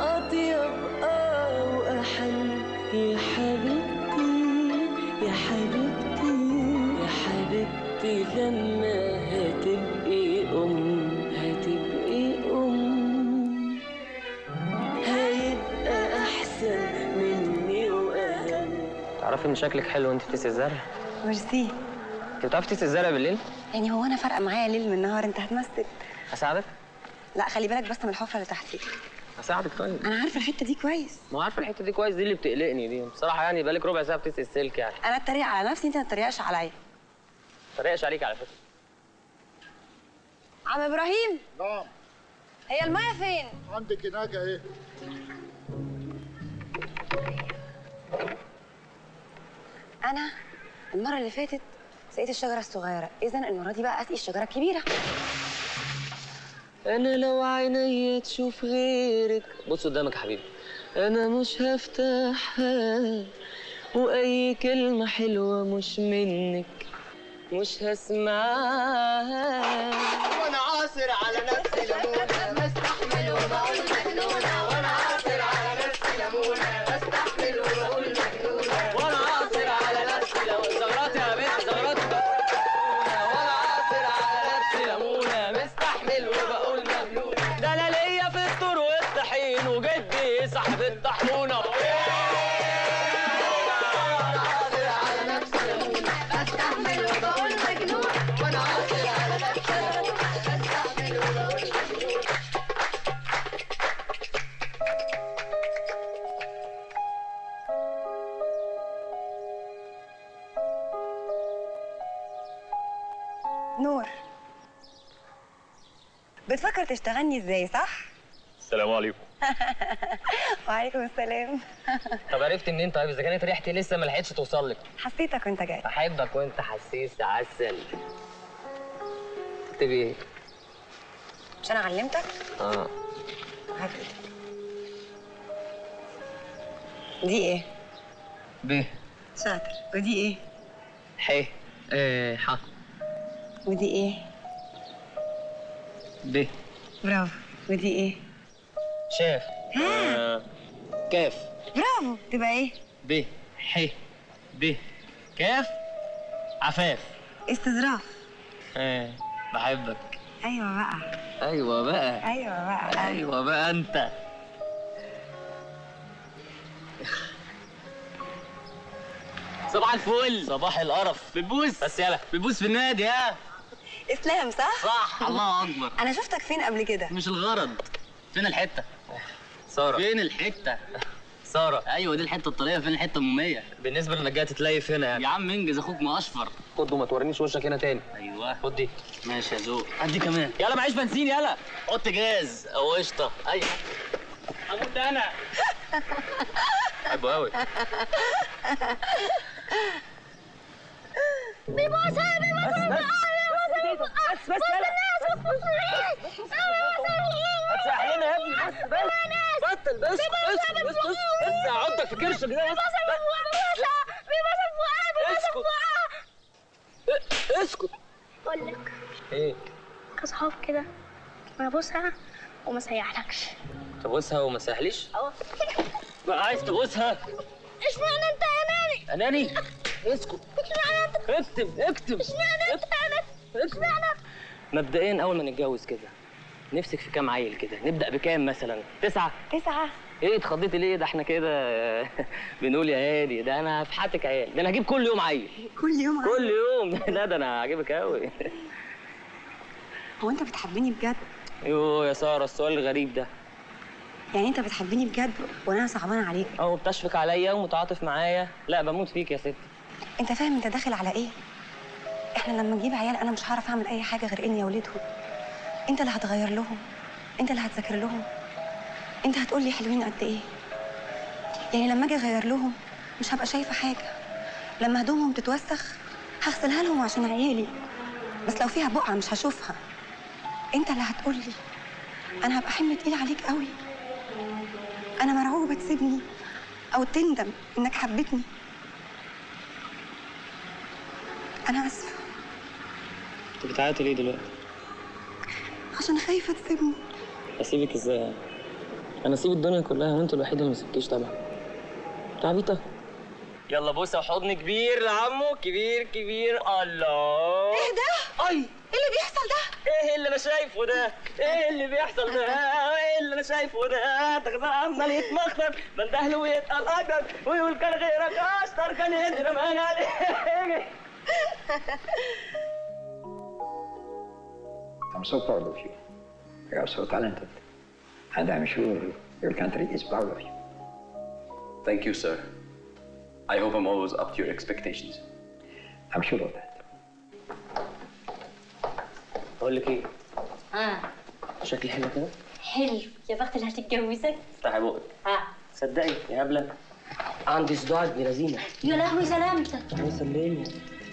وأطيب آه وأحن يا حبيبتي يا حبيبتي يا حبيبتي لما هتبقي أم هتبقي أم هيبقى أحسن مني وأهم تعرفي ان شكلك حلو وانت بتسقي الزرع ميرسي انت بتعرفي تسقي الزرع بالليل يعني هو انا فارقه معايا ليل من نهار انت هتمثل اساعدك لا خلي بالك بس من الحفره اللي تحتي اساعدك طيب انا عارفه الحته دي كويس ما هو عارفه الحته دي كويس دي اللي بتقلقني دي بصراحه يعني بقالك ربع ساعه بتسقي السلك يعني انا اتريق على نفسي انت ما تتريقش عليا ما تريقش عليك على فكره عم ابراهيم نعم هي الميه فين عندك هناك اهي انا المره اللي فاتت سقيت الشجره الصغيره اذا المره دي بقى اسقي الشجره الكبيره أنا لو عيني تشوف غيرك بص قدامك يا حبيبي أنا مش هفتحها وأي كلمة حلوة مش منك مش هسمعها وانا عاصر على نفسي ليمونه بستحمل وبقول مجنونه وانا عاصر على نفسي ليمونه بستحمل وبقول مجنونه وانا عاصر على نفسي لو زغرات يا بنت زغرات وانا عاصر على نفسي ليمونة مستحمل وبقول مجنونة ده انا ليا في الطور والطحين وجدي صاحب الطحنونة بستحمل وبقول مجنونه وانا عاصر على نفسي ليمونه بستحمل وبقول مجنونه نور بتفكر تشتغلني ازاي صح السلام عليكم وعليكم السلام طب عرفت منين طيب اذا كانت ريحتي لسه ما لحقتش توصل لك حسيتك وانت جاي احبك وانت حسيس عسل تكتبي ايه مش انا علمتك اه هات ايدك دي ايه ب شاطر ودي ايه ح آه ح ودي ايه ب برافو ودي ايه شاف آه. كاف برافو تبقى ايه ب ح ب كاف عفاف استظراف آه. بحبك ايوه بقى ايوه بقى ايوه بقى ايوه بقى انت صباح الفل صباح القرف بتبوس بس يلا بتبوس في النادي ها اسلام صح صح الله اكبر انا شفتك فين قبل كده مش الغرض فين الحته ساره فين الحته ساره ايوه دي الحته الطريه فين الحته الموميه بالنسبه لانك جاي تتليف هنا يعني يا عم انجز اخوك ما اشفر خد وما تورينيش وشك هنا تاني ايوه خد دي ماشي يا ذوق ادي كمان يلا معيش بنزين يلا حط جاز او قشطه ايوه هموت انا بحبه قوي بيبوسها بيبوسها بس بس هتسرح لنا يا ابني بس بس بطل بس بس بس بس بس هعضك في كرشك ده بس اسكت اسكت بقول لك ايه كصحاب كده انا بوسها وما سيحلكش تبوسها وما سهليش اه بقى عايز تبوسها اشمعنى انت يا ناني اناني اسكت اشمعنى انت اكتب اكتب اشمعنى انت يا ناني اشمعنى مبدئيا اول ما نتجوز كده نفسك في كام عيل كده نبدا بكام مثلا تسعه تسعة ايه اتخضيتي ليه ده احنا كده بنقول يا هادي ده انا هفحتك عيال ده انا هجيب كل يوم عيل كل يوم كل يوم لا ده انا هجيبك قوي هو انت بتحبني بجد يوه يا ساره السؤال الغريب ده يعني انت بتحبني بجد وانا صعبانه عليك او بتشفق عليا ومتعاطف معايا لا بموت فيك يا ست انت فاهم انت داخل على ايه احنا لما نجيب عيال انا مش هعرف اعمل اي حاجه غير اني اولدهم انت اللي هتغير لهم انت اللي هتذاكر لهم انت هتقول لي حلوين قد ايه يعني لما اجي اغير لهم مش هبقى شايفه حاجه لما هدومهم تتوسخ هغسلها لهم عشان عيالي بس لو فيها بقعه مش هشوفها انت اللي هتقول لي انا هبقى حمل تقيل عليك قوي انا مرعوبه تسيبني او تندم انك حبيتني انا اسفه انت بتعيطي ليه دلوقتي عشان خايفه تسيبني اسيبك ازاي انا اسيب الدنيا كلها وانت الوحيد اللي ما سبتيش طبعا تعبيطه يلا بوسه وحضن كبير لعمو كبير كبير الله ايه ده؟ اي ايه اللي بيحصل ده؟ ايه اللي انا شايفه ده؟ ايه اللي بيحصل ده؟ ايه اللي انا شايفه ده؟ ده عمال يتمخطر بندهله ويتقل اكتر ويقول كان غيرك اشطر كان يضرب انا عليك I'm so proud of you. You are so talented. And I'm sure your country is proud of you. Thank you, sir. I hope I'm always up to your expectations. I'm sure of that. بقول لك ايه؟ اه شكلي حلو كده؟ حلو يا بخت اللي هتتجوزك افتحي بقك اه صدقي يا هبله عندي صداع ابن لذينه يا لهوي سلامتك الله يسلمني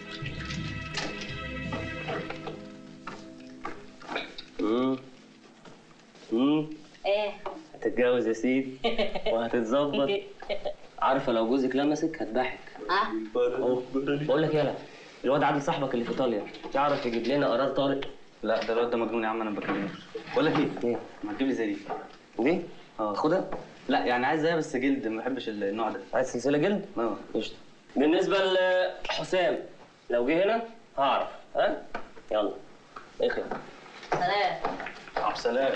امم امم ايه هتتجوز يا سيدي وهتتظبط عارفه لو جوزك لمسك هتضحك اه اهو بقول لك يالا الواد عادل صاحبك اللي في ايطاليا تعرف يجيب لنا قرار طارق لا ده الواد ده مجنون يا عم انا ما بكلموش بقول لك ايه؟ ايه ما تجيب لي زي دي دي اه خدها لا يعني عايز زيها بس جلد ما بحبش النوع ده عايز سلسله جلد اه قشطه بالنسبه لحسام لو جه هنا هعرف ها يلا اخي سلام عبد السلام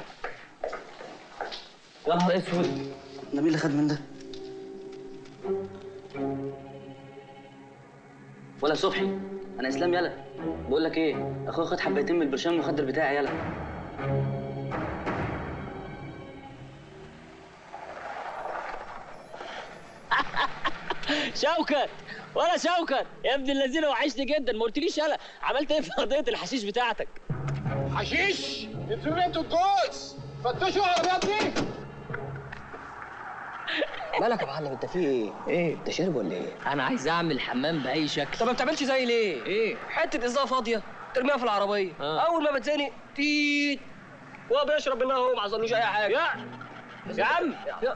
يا نهار اسود ده مين اللي خد من ده؟ ولا صبحي انا اسلام يلا بقول لك ايه اخويا خد حبيتين من البرشام المخدر بتاعي يلا شوكت ولا شوكت يا ابن الذين وحشني جدا ما قلتليش يلا عملت ايه في قضيه الحشيش بتاعتك حشيش انتوا انتوا الجوز فتشوا العربيات دي مالك يا معلم انت في ايه ايه انت شارب ولا ايه انا عايز اعمل حمام باي شكل طب ما بتعملش زي ليه ايه حته ازازه فاضيه ترميها في العربيه آه. اول ما بتزنق تيت هو بيشرب منها وهو ما حصلوش اي حاجه يا يا عم يا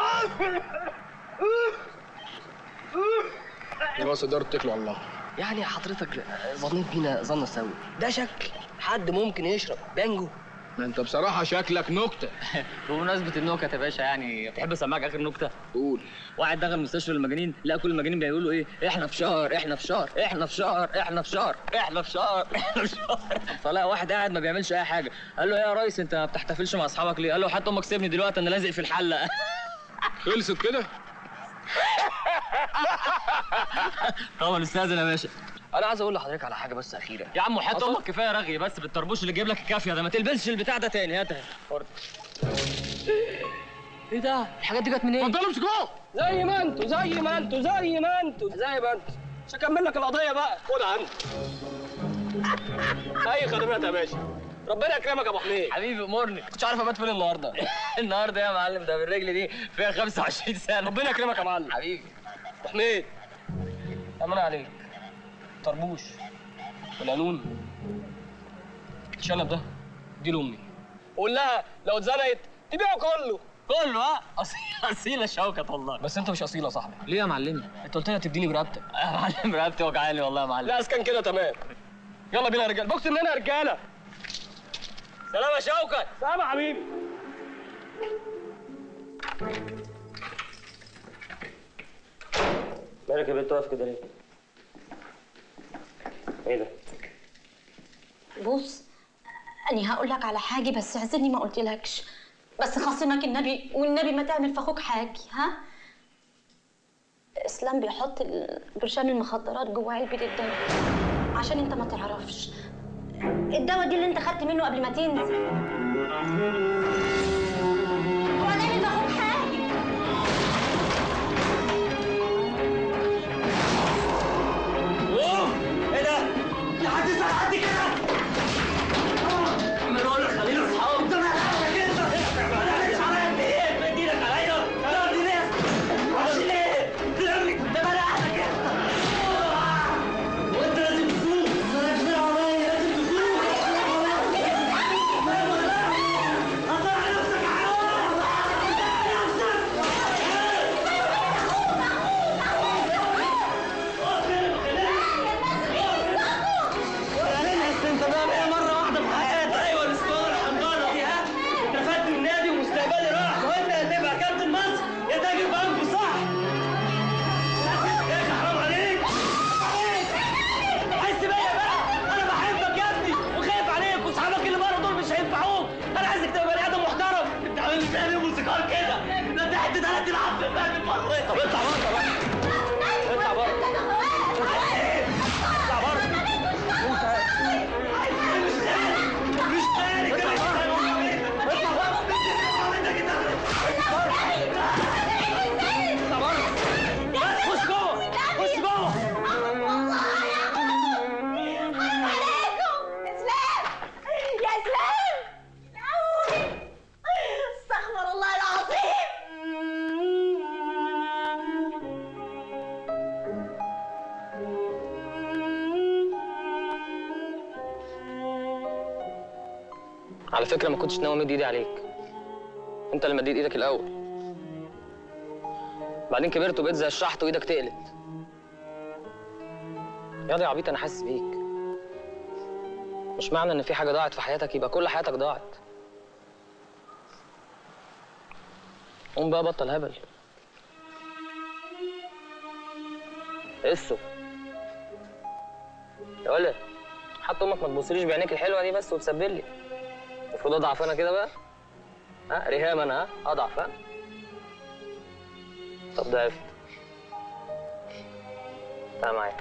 يبقى تقدروا تتكلوا على الله يعني حضرتك ظنيت بينا ظن سوي ده شكل حد ممكن يشرب بانجو انت بصراحه شكلك نكته بمناسبة النكت يا باشا يعني تحب اسمعك اخر نكتة؟ قول واحد دخل مستشفى المجانين لقى كل المجانين بيقولوا ايه؟ احنا في شهر احنا في شهر احنا في شهر احنا في شهر احنا في شهر احنا في شهر فلقى واحد قاعد ما بيعملش اي حاجة قال له ايه يا ريس انت ما بتحتفلش مع اصحابك ليه؟ قال له حتى امك سيبني دلوقتي انا لازق في الحلة خلصت كده طبعا استاذن يا باشا انا عايز اقول لحضرتك على حاجه بس اخيره يا عم وحياه امك كفايه رغي بس بالطربوش اللي جايب لك الكافيه ده ما تلبسش البتاع ده تاني هاتها فرد. ايه ده الحاجات دي جت منين اتفضلوا امسكوه زي ما انتوا زي ما انتوا زي ما انتوا زي ما انتوا مش هكمل لك القضيه بقى خدها انت اي خدمات يا باشا ربنا يكرمك يا ابو حميد حبيبي امرني كنتش عارف ابات فين النهارده النهارده يا معلم ده بالرجل دي فيها 25 سنه ربنا يكرمك يا معلم حبيبي ابو حميد امان عليك طربوش والقانون الشنب ده دي لامي قول لها لو اتزنقت تبيعه كله كله ها اصيله اصيله شوكت والله بس انت مش اصيله يا صاحبي ليه يا معلمي انت قلت لي هتديني برقبتك يا معلم رقبتي وجعاني والله يا معلم لا اسكن كده تمام يلا بينا يا رجاله بص ان انا يا رجاله سلام يا شوكت سلام يا حبيبي مالك يا بنت واقف كده ليه؟ ايه ده؟ بص أنا هقول لك على حاجة بس اعذرني ما قلتلكش بس خاصمك النبي والنبي ما تعمل في أخوك حاجة ها؟ إسلام بيحط ال- برشام المخدرات جوه علبة الدواء عشان أنت ما تعرفش الدواء دي اللي أنت خدت منه قبل ما تنزل وهنعمل في أخوك حاجة ايه ده؟ في حد يسمع حد كده؟ مرول خلينا اصحاب ده انا كده معلش عليا ايه؟ مد ايدك عليا لا دي ناس عشان ايه؟ ترمي ده انا احلى كده وانت لازم تفوق مالكش دعوه بيا لازم تفوق هتعرف على فكره ما كنتش ناوي امد ايدي عليك انت اللي مديت ايدك الاول بعدين كبرت وبقيت زي الشحط وايدك تقلت يا يا عبيط انا حاسس بيك مش معنى ان في حاجه ضاعت في حياتك يبقى كل حياتك ضاعت قوم بقى بطل هبل قصه يا ولد حتى امك ما تبصليش بعينيك الحلوه دي بس وتسبل لي المفروض اضعف انا كده بقى ها ريهام انا ها اضعف ها طب ضعفت تعال معايا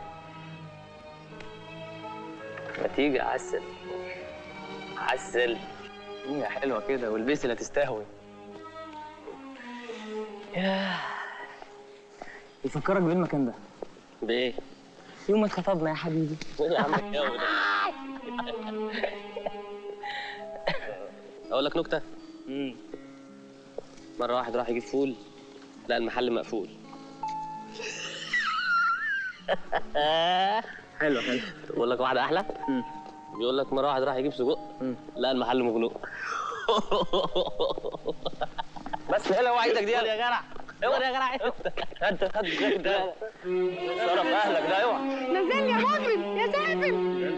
ما تيجي عسل عسل يا حلوه كده والبسي لا تستهوي ياه يفكرك بايه المكان ده بايه يوم ما اتخطبنا يا حبيبي يا عم الجو ده اقول لك نكته مم. مره واحد راح يجيب فول لقى المحل مقفول حلو حلو بقول لك واحده احلى بيقول لك مره واحد راح يجيب سجق لقى المحل مغلوق بس ايه لو ايدك دي يا جدع اوعى يا جدع انت هات الجاكيت ده شرف اهلك ده اوعى نزل يا مطرب يا سافر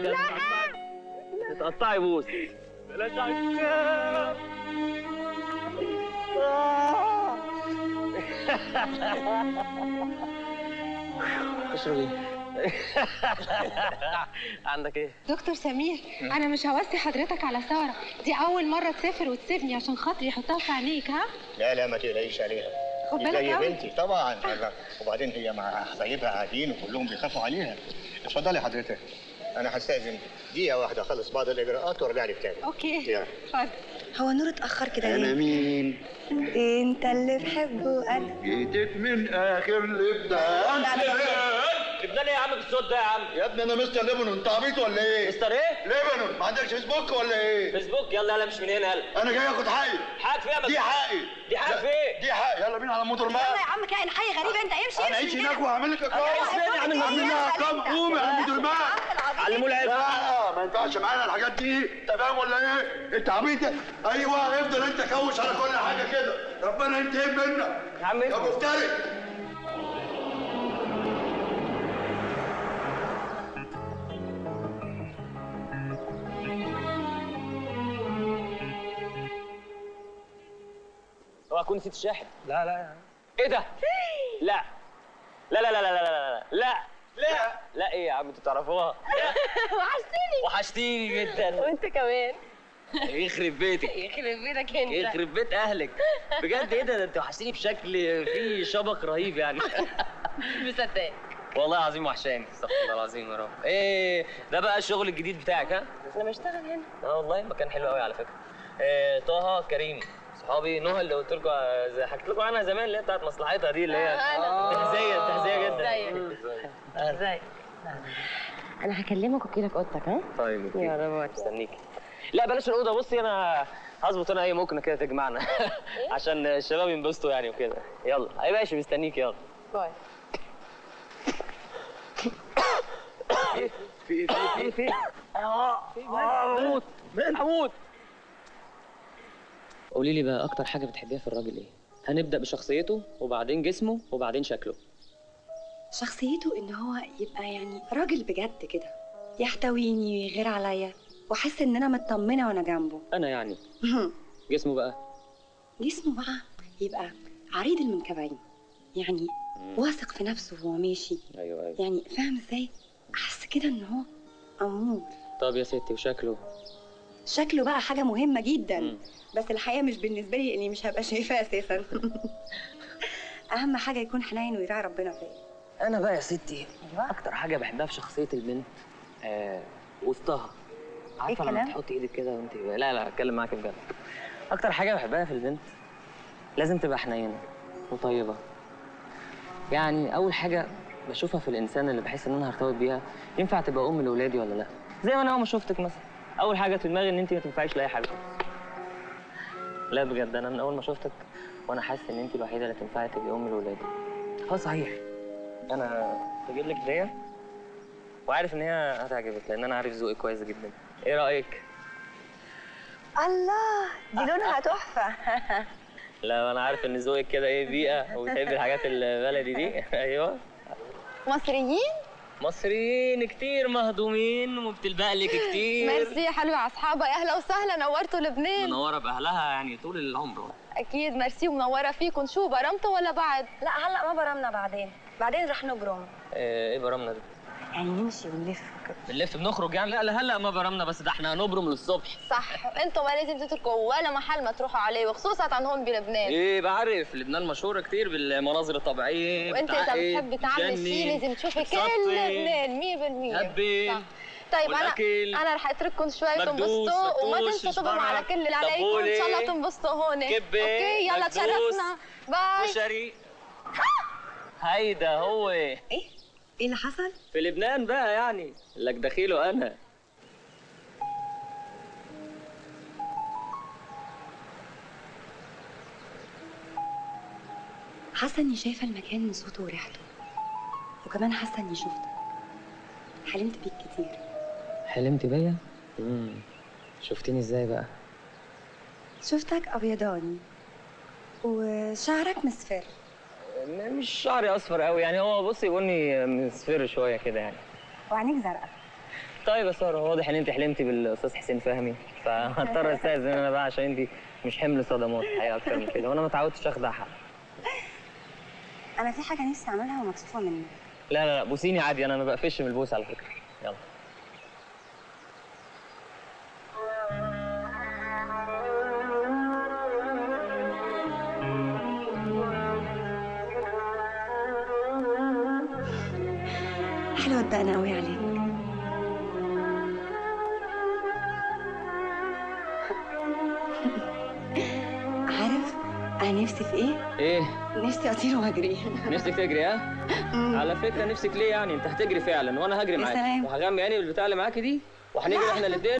لا تقطعي بوس بلاش عكاز اشرب ايه؟ عندك ايه؟ دكتور سمير انا مش هوصي حضرتك على ساره دي اول مره تسافر وتسيبني عشان خاطري يحطها في عينيك ها لا لا ما تقلقيش عليها خد دي بالك زي أوي. بنتي طبعا لا. وبعدين هي مع حبايبها قاعدين وكلهم بيخافوا عليها اتفضلي حضرتك انا هستأذن دقيقة واحدة اخلص بعض الاجراءات وارجع لك تاني اوكي يلا. اتفضل هو نور اتأخر كده انا ليه؟ مين؟ انت اللي بحبه انا جيتك من اخر لبنان لبنان ايه يا عم بالصوت ده يا عم؟ يا ابني انا مستر ليبنون انت عبيط ولا ايه؟ مستر ايه؟ ليبنون ما عندكش فيسبوك ولا ايه؟ فيسبوك يلا يلا مش من هنا يلا انا جاي اخد حقي حاجة فيها بس دي حقي دي حاجة لا، في ايه؟ دي حقي يلا بينا على موتور يلا مان يا عم كائن حي غريب انت امشي انا امشي عايش من هناك هنا. وهعمل لك اقامه عايز فين يا عم اعمل لها المجنون؟ اقامه قوم يا موتور مان علموه العيب لا ما ينفعش معانا الحاجات دي انت فاهم ولا ايه؟ انت عبيط ايوه افضل انت كوش على كل حاجه كده ربنا ينتهي منك يا عم يا مفتري اوعى اكون نسيت الشاحن لا لا يا عم ايه ده؟ لا لا لا لا لا لا لا لا لا لا ايه يا عم انتوا تعرفوها؟ وحشتني وحشتيني جدا وانت كمان يخرب بيتك يخرب بيتك انت يخرب بيت اهلك بجد ايه ده ده انت وحشتيني بشكل فيه شبك رهيب يعني مصدقك والله العظيم وحشاني استغفر الله العظيم يا رب ايه ده بقى الشغل الجديد بتاعك ها انا بشتغل هنا اه والله مكان حلو قوي على فكره إيه طه كريم صحابي نهى اللي قلت لكم زي حكيت لكم عنها زمان اللي هي بتاعت مصلحتها دي اللي هي تهزيه تهزيه جدا ازيك انا هكلمك وكيلك اوضتك ها طيب اوكي يا رب مستنيك لا بلاش الاوضه بصي انا هظبط انا اي ممكن كده تجمعنا عشان الشباب ينبسطوا يعني وكده يلا اي ماشي مستنيك يلا باي في في في في اه هموت هموت قولي لي بقى اكتر حاجه بتحبيها في الراجل ايه هنبدا بشخصيته وبعدين جسمه وبعدين شكله شخصيته ان هو يبقى يعني راجل بجد كده يحتويني ويغير عليا واحس ان انا مطمنه وانا جنبه انا يعني جسمه بقى جسمه بقى يبقى عريض المنكبين يعني واثق في نفسه وهو ماشي ايوه ايوه يعني فاهم ازاي احس كده ان هو امور طب يا ستي وشكله شكله بقى حاجه مهمه جدا مم. بس الحقيقه مش بالنسبه لي اني مش هبقى شايفاه اساسا اهم حاجه يكون حنين ويراعي ربنا فيا انا بقى يا ستي اكتر حاجه بحبها في شخصيه البنت آه وسطها عارفه لما الكلام؟ تحطي ايدك كده وانت لا لا اتكلم معاك بجد اكتر حاجه بحبها في البنت لازم تبقى حنينه وطيبه يعني اول حاجه بشوفها في الانسان اللي بحس ان انا هرتبط بيها ينفع تبقى ام لاولادي ولا لا زي ما انا اول ما شفتك مثلا اول حاجه في دماغي ان انت ما تنفعيش لاي حاجه لا بجد انا من اول ما شفتك وانا حاسس ان انت الوحيده اللي تنفعي تبقي ام لاولادي اه صحيح انا بجيب لك هديه وعارف ان هي هتعجبك لان انا عارف ذوقك كويس جدا ايه رايك الله دي لونها تحفه لا انا عارف ان ذوقك كده ايه بيئه وبتحب الحاجات البلدي دي ايوه مصريين مصريين كتير مهضومين وبتلبقلك كتير ميرسي يا حلوة يا اصحابي اهلا وسهلا نورتوا لبنان منوره باهلها يعني طول العمر اكيد ميرسي ومنوره فيكم شو برمتوا ولا بعد لا هلا ما برمنا بعدين بعدين رح نبرم ايه إيه برمنا ده يعني نمشي ونلف وكده بنلف بنخرج يعني لا لا هلا ما برمنا بس ده احنا هنبرم للصبح صح انتم ما لازم تتركوا ولا محل ما تروحوا عليه وخصوصا هون بلبنان ايه بعرف لبنان مشهوره كتير بالمناظر الطبيعيه وانت بتاع اذا إيه؟ بتحبي تعملي بتجنن، شيء لازم تشوفي كل بتسطي، لبنان 100% هبل صح. طيب والأكل. انا انا رح اترككم شوي مكدوس، تنبسطوا وما فتوش، تنسوا تبرموا شبرة، على كل اللي عليكم ان طبولة، شاء الله تنبسطوا هون كبة، اوكي يلا مكدوس، تشرفنا باي كشري هيدا هو ايه ايه اللي حصل في لبنان بقى يعني لك دخيله انا حاسه اني شايفه المكان من صوته وريحته وكمان حاسه اني شفتك حلمت بيك كتير حلمت بيا امم شفتيني ازاي بقى شفتك ابيضاني وشعرك مصفر مش شعري اصفر قوي يعني هو بصي بني مصفر شويه كده يعني وعينيك زرقاء طيب يا ساره واضح ان انت حلمتي بالاستاذ حسين فهمي فهضطر استاذن انا بقى عشان انت مش حمل صدمات الحقيقه اكتر من كده وانا ما اتعودتش اخدع حق انا في حاجه نفسي اعملها ومكسوفه منك لا لا لا بوسيني عادي انا ما بقفش من البوس على فكره يلا حلوه الدقن قوي عليك عارف انا نفسي في ايه ايه نفسي اطير واجري نفسك تجري ها على فكره نفسك ليه يعني انت هتجري فعلا وانا هجري يا معاك سلام. وهغمي يعني بالبتاع اللي معاكي دي وهنجري احنا الاثنين